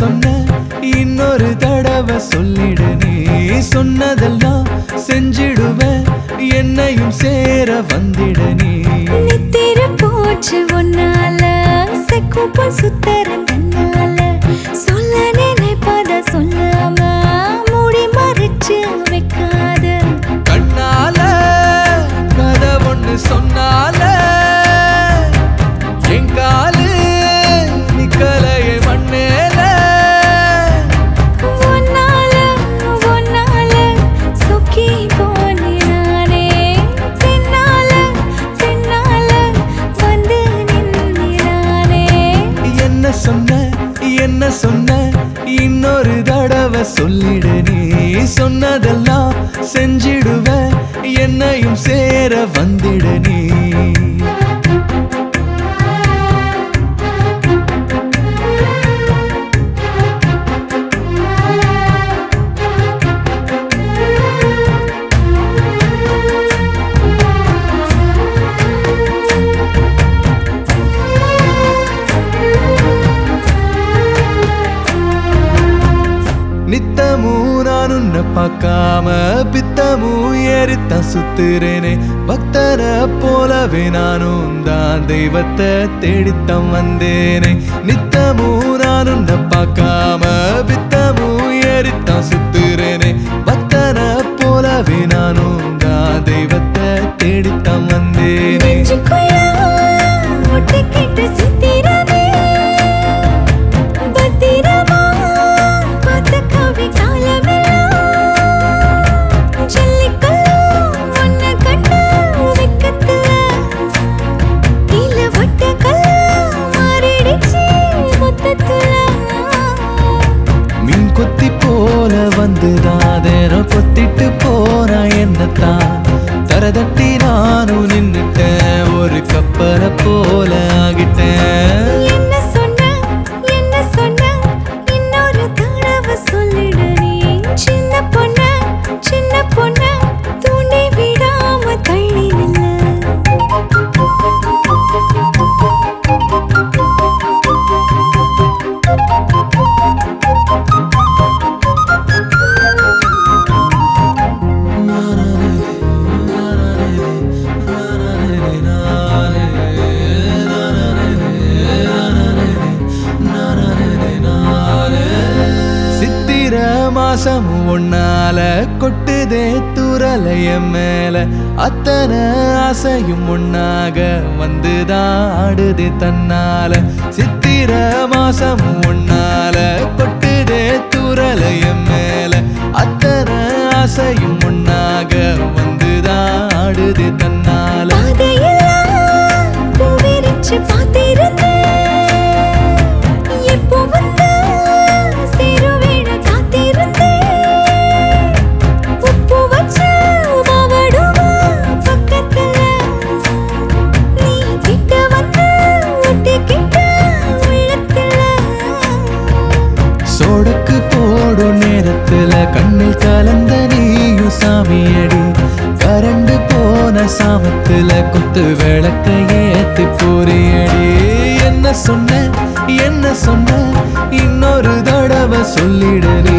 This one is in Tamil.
சொன்ன இன்னொரு தடவை சொல்லிடு நீ சொன்னதெல்லாம் செஞ்சிடுவேன் என்னையும் சேர வந்திட நீ நித்திர போச்சு உன்னால செக்குப்பல் சுத்தரன் தன்னால சொல்ல நினைப்பத சொல்லாம மூடி மறைச்சு வைக்காத கண்ணால கதை ஒண்ணு சொன்னால என் காலு நிக்கலையே மண்ணேல உன்னால உன்னால சொக்கி போனினானே பின்னால பின்னால வந்து நின்னினானே என்ன சொன்ன என்ன சொன்ன இன்னொரு தடவை சொல்லிடு நீ சொன்னதெல்லாம் செஞ்சிடுவேன் என்னையும் சேர வந்திட நீ நித்தமும் நான் உன்னை பார்க்காம பித்தமும் ஏறித்தான் சுத்துறேனே பக்தரை போலவே நானும் தான் தெய்வத்தை தேடித்தான் வந்தேனே நித்தமும் நான் உன்னை பார்க்காம பித்தமும் ஏறித்தான் சுத்துறேனே பக்தரை போலவே நானும் தான் தெய்வத்தை தேடித்தான் வந்தேனே நெஞ்சுக்குள்ள ஒட்டிக்கிட்டு சித்திரமே பத்திரமா பார்த்த கவி காலமெல்லாம் ஜல்லிக்கல்லு உன்னை கண்ட வெக்கத்துல இல வட்ட கல்லு மாறிடுச்சு மொத்தத்துல மீன் கொத்தி போல வந்துதாதேனோ கொத்திட்டு போனா என்னத்தான் தரதட்டி நானும் நின்னுட்டேன் ஒரு கப்பலை போல ஆகிட்டேன் என்ன சொன்ன என்ன சொன்ன இன்னொரு தடவை சொல்லிடு நீ சின்ன பொண்ண சின்ன பொண்ண தூண்டி விடாம தள்ளி நில்லு சித்திர மாசம் ஒன்னால கொட்டுதே துரலைய மேல அத்தனை ஆசையும் ஒன்னாக வந்துதான் ஆடுதே தன்னால சித்திர மாசம் ஒன்னால கொட்டுதே துரலைய மேல அத்தனை ஆசையும் ஒன்னாக வந்துதான் ஆடுதே தன்னால பாதையெல்லாம் பூவிரிச்சு பார்த்திருந்தேன். எப்போ வந்து சேருவேன காத்திருந்தேன். உப்பு வச்ச மாவடுமா பக்கத்துல. நீ கிட்ட வந்து ஒட்டிக்கிட்ட உள்ளத்துல. சோடக்கு போடும் நேரத்துல கண்ணில் கலந்த நீயும் சாமியடி கரண்டு போன சாமத்துல குத்து விளக்க ஏத்தி போறியடி என்ன சொன்ன என்ன சொன்ன இன்னொரு தடவை சொல்லிடு நீ